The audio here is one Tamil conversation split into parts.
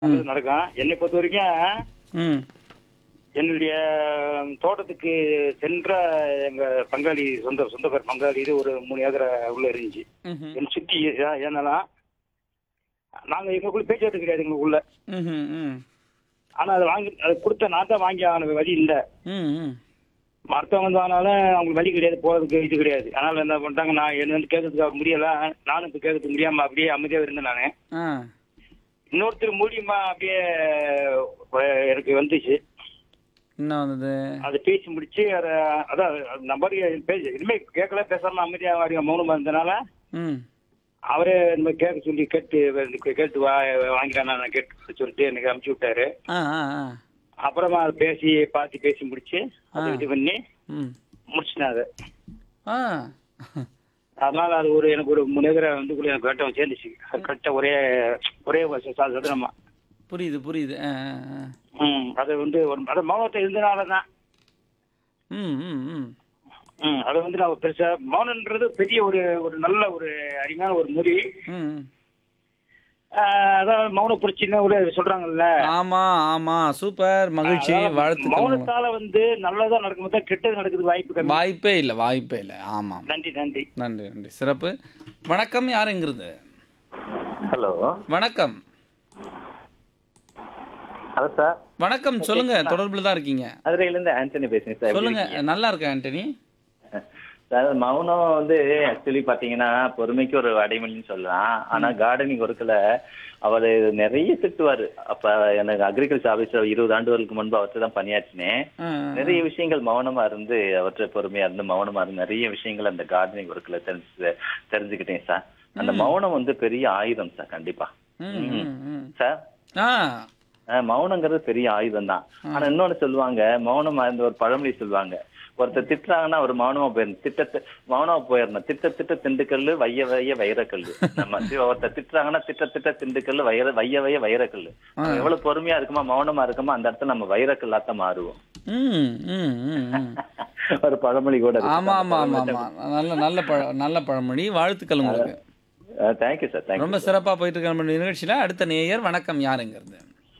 நல்லது நடக்கும் என்னை பொறுத்த வரைக்கும் ம் என்னுடைய தோட்டத்துக்கு சென்ற எங்க பங்காளி சொந்த சொந்தக்கார பங்காளி இது ஒரு மூணு ஏக்கரை உள்ள இருந்துச்சு ம்ஹும். என் சுத்தி ஏ- ஏன்னா நாங்க எங்களுக்குள்ள பேச்சுவார்த்தை கிடையாது எங்களுக்குள்ள ம்ஹும், ம் ஆனா அதை வாங்கி அதை கொடுத்த நான் தான் வாங்கி ஆன வழி இல்ல ம் ம் மருத்துவம் வந்தாலும் அவங்களுக்கு வழி கிடையாது போறதுக்கு இது கிடையாது அதனால என்ன பண்ணிட்டாங்க நான் என்ன வந்து கேட்கறதுக்கு முடியல நானும் இப்போ கேட்கறதுக்கு முடியாம அப்படியே அமைதியாக இருந்தேன் நான் ஆ இன்னொருத்தர் மூலியமா அப்படியே அஹ், எனக்கு வந்துச்சு என்ன வந்தது அதை பேசி முடிச்சு அதை அதான் நம்பர் பேசி எதுவுமே கேட்கல பேசாம அமைதியாக வாடி மௌனமா இருந்தனால ம் அவரே இந்த மாதிரி கேட்க சொல்லி கேட்டு எனக்கு கேட்டு வா வாங்கிட்டான் நான் கேட்டு சொல்லிட்டு எனக்கு அனுப்பிச்சு விட்டாரு ஆ ஆ ஆ அப்புறமா அதை பேசி பார்த்து பேசி முடிச்சு அதை ஆ. இது பண்ணி ம் முடிச்சிட்டேன் அதை ஆ அதனால அது ஒரு எனக்கு ஒரு மூணு ஏக்கரை வந்து கூட எனக்கு கரெக்டாக சேர்ந்துச்சு கரெக்டாக ஒரே ஒரே வருஷம் சா- சதுரமா புரியுது புரியுது ஆ ஆ ஆ ம் அது வந்து ஒரு அது மௌனத்தை இருந்தனால தான் ம் ம் ம் ம் அது வந்து நான் பெருசா மௌனன்றது பெரிய ஒரு ஒரு நல்ல ஒரு அருமையான ஒரு மொழி ம் ஆஹ் அதான் மௌன புரட்சின்னு கூட சொல்றாங்கல்ல ஆமா ஆமா சூப்பர் மகிழ்ச்சி அதாவது வாழ்த்துக்கள் மௌனத்தால வந்து நல்லதா நடக்கும் தான் கெட்டது நடக்குது வாய்ப்பு கம்மி வாய்ப்பே இல்லை வாய்ப்பே இல்லை ஆமாம் நன்றி நன்றி நன்றி நன்றி சிறப்பு வணக்கம் யாருங்கிறது ஹலோ வணக்கம் ஹலோ சார் வணக்கம் சொல்லுங்க தொடர்புல தான் இருக்கீங்க மதுரையிலேருந்து ஆண்டனி பேசுறேன் சார் எப்படி சொல்லுங்க இருக்கீங்க? நல்லா இருக்கேன் ஆண்டனி சார் மௌனம் வந்து ஆக்சுவலி பாத்தீங்கன்னா பொறுமைக்கு ஒரு அடைமொழின்னு சொல்லலாம் ஆனா கார்டனிங் ஒர்க்கில் அவர் நிறைய திட்டுவாரு அப்ப எனக்கு அக்ரிகல்ச்சர் ஆஃபீஸர் இருபது ஆண்டுகளுக்கு முன்பு அவர்கிட்ட தான் பணியாற்றினேன் ஆ, ஆ, நிறைய விஷயங்கள் மௌனமா இருந்து அவற்றை பொறுமையா இருந்து மௌனமா இருந்து நிறைய விஷயங்கள் அந்த கார்டனிங் ஒர்க்கில் தெரிஞ்சு தெரிஞ்சுக்கிட்டேன் சார் அந்த மௌனம் வந்து பெரிய ஆயுதம் சார் கண்டிப்பா ம், ம், ம். சார் ஆ அஹ் மௌனங்கிறது பெரிய ஆயுதம் தான் ஆனா இன்னொன்னு சொல்லுவாங்க மௌனமா இருந்த ஒரு பழமொழி சொல்லுவாங்க ஒருத்தர் திட்டுறாங்கன்னா அவர் மௌனமா போயிடணும் திட்டத்தை மௌனமா போயிடணும் திட்ட திட்ட திண்டுக்கல்லு வைய வைய வைரக்கல்லு நம்ம தி- ஒருத்தர் திட்டுறாங்கன்னா திட்ட திட்ட திண்டுக்கல்லு வைர வைய வைய வைரக்கல்லு நம்ம எவ்வளவு பொறுமையா இருக்குமா மௌனமா இருக்குமா அந்த இடத்துல நம்ம வைரக்கல்லாத்த மாறுவோம் ம் ம் ம் ம் ஒரு பழமொழி கூட இருக்கு. ஆமா ஆமா ஆமா ஆமா நல்ல நல்ல பழ நல்ல பழமொழி வாழ்த்துக்கள் உங்களுக்கு அஹ் தேங்க்யூ சார் தேங்க்யூ ரொம்ப சிறப்பா போயிட்டு இருக்க நம்ம நிகழ்ச்சியில அடுத்த நேயர் வணக்கம் யாருங்கிறது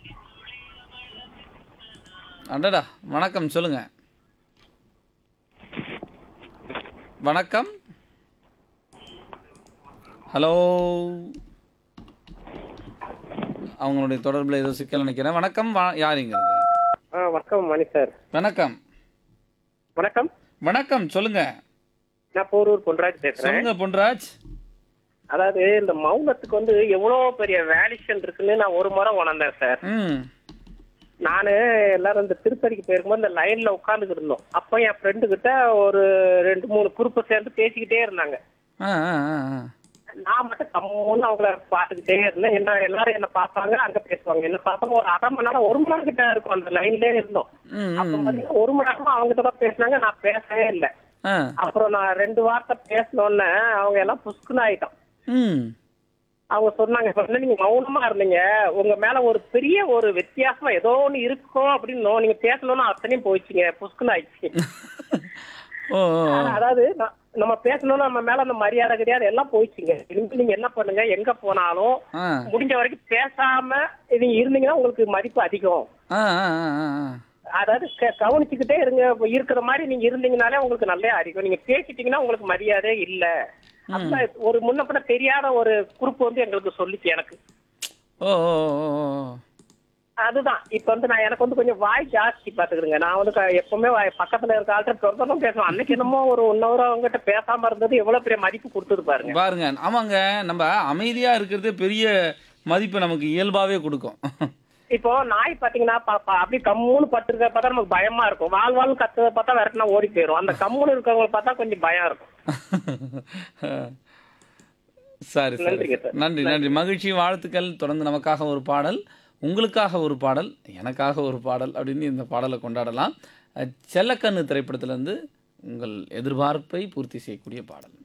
அடடா வணக்கம் சொல்லுங்க வணக்கம் ஹலோ அவங்களுடைய தொடர்புல ஏதோ சிக்கல் நினைக்கிறேன் வணக்கம் வா- யாருங்கிறது ஆ வணக்கம் மணி சார் வணக்கம் வணக்கம் வணக்கம் சொல்லுங்க நான் போரூர் பொன்ராஜ் பேசுறேன் சொல்லுங்க பொன்ராஜ் அதாவது இந்த மௌனத்துக்கு வந்து எவ்வளவு பெரிய வேல்யூஷன் இருக்குன்னு நான் ஒரு முறை உணர்ந்தேன் சார் ம் நானு எல்லாரும் இந்த திருப்பதிக்கு போயிருக்கும்போது இந்த லைன்ல உட்காந்துக்கிட்டு இருந்தோம் அப்போ என் ஃப்ரெண்டு கிட்ட ஒரு ரெண்டு மூணு குரூப்பை சேர்ந்து பேசிக்கிட்டே இருந்தாங்க ஆ ஆ ஆ ஆ. நான் மட்டும் கம்முன்னு அவங்கள பார்த்துக்கிட்டே இருந்தேன் என்ன எல்லாரும் என்ன பார்ப்பாங்க அங்க பேசுவாங்க என்ன பார்ப்பாங்க ஒரு அரை மணி நேரம் ஒரு மணி நேரம் கிட்ட இருக்கும் அந்த லைன்லயே இருந்தோம் ம் அப்ப ம் பாத்தீங்கன்னா ஒரு மணி நேரமா அவங்க கிட்ட தான் பேசினாங்க நான் பேசவே இல்லை ஆ அப்புறம் நான் ரெண்டு வார்த்தை பேசினோடனே அவங்க எல்லாம் புஷ்குன்னு ஆயிட்டோம் ம் அவங்க சொன்னாங்க இப்ப வந்து நீங்க மௌனமா இருந்தீங்க உங்க மேல ஒரு பெரிய ஒரு வித்தியாசமா ஏதோ ஒண்ணு இருக்கும் அப்படின்னு நீங்க பேசணும்னு அத்தனையும் போயிடுச்சுங்க புஷ்குன்னு ஆயிடுச்சு ஓ ஓ, ஓ. அதாவது ந- நம்ம பேசணும்னு நம்ம மேல அந்த மரியாதை கிடையாது எல்லாம் போயிடுச்சுங்க இனிமே நீங்க என்ன பண்ணுங்க எங்க போனாலும் ஆ முடிஞ்ச வரைக்கும் பேசாம நீங்க இருந்தீங்கன்னா உங்களுக்கு மதிப்பு அதிகம் ஆ ஆ ஆ ஆ, ஆ. அதாவது க- கவனிச்சுக்கிட்டே இருங்க இப்ப இருக்கிற மாதிரி நீங்க இருந்தீங்கனாலே உங்களுக்கு நல்ல அறிவு நீங்க பேசிட்டீங்கன்னா உங்களுக்கு மரியாதை இல்ல அப்ப ஒரு முன்ன பின்ன தெரியாத ஒரு குரூப் வந்து எங்களுக்கு சொல்லிச்சு எனக்கு ஓ ஓ ஓ, ஓ. அதுதான் இப்ப வந்து நான் எனக்கு வந்து கொஞ்சம் வாய் ஜாஸ்தி பாத்துக்கிறேங்க நான் வந்து க- எப்பவுமே வாய் பக்கத்துல இருக்க ஆள்கிட்ட தொடர்ந்தும் பேசுவேன் அன்னைக்கு என்னமோ ஒரு ஒன் ஹவர் அவங்ககிட்ட பேசாம இருந்தது எவ்வளவு பெரிய மதிப்பு கொடுத்தது பாருங்க பாருங்க ஆமாங்க நம்ம அமைதியா இருக்கிறது பெரிய மதிப்பு நமக்கு இயல்பாவே கொடுக்கும் இப்போ நாய் பாத்தீங்கன்னா ப- ப- அப்படியே கம்முன்னு பட்டுருக்க பார்த்தா நமக்கு பயமா இருக்கும் வாழ் வாழ் கத்துறத பார்த்தா விரட்டினா ஓடி போயிடும் அந்த கம்முன்னு இருக்கவங்களை பார்த்தா கொஞ்சம் பயம் இருக்கும் சரி சரி நன்றிங்க சார். நன்றி நன்றி மகிழ்ச்சி வாழ்த்துக்கள் தொடர்ந்து நமக்காக ஒரு பாடல் உங்களுக்காக ஒரு பாடல் எனக்காக ஒரு பாடல் அப்படின்னு இந்த பாடலை கொண்டாடலாம் அஹ், செல்லக்கண்ணு திரைப்படத்திலிருந்து உங்கள் எதிர்பார்ப்பை பூர்த்தி செய்யக்கூடிய பாடல்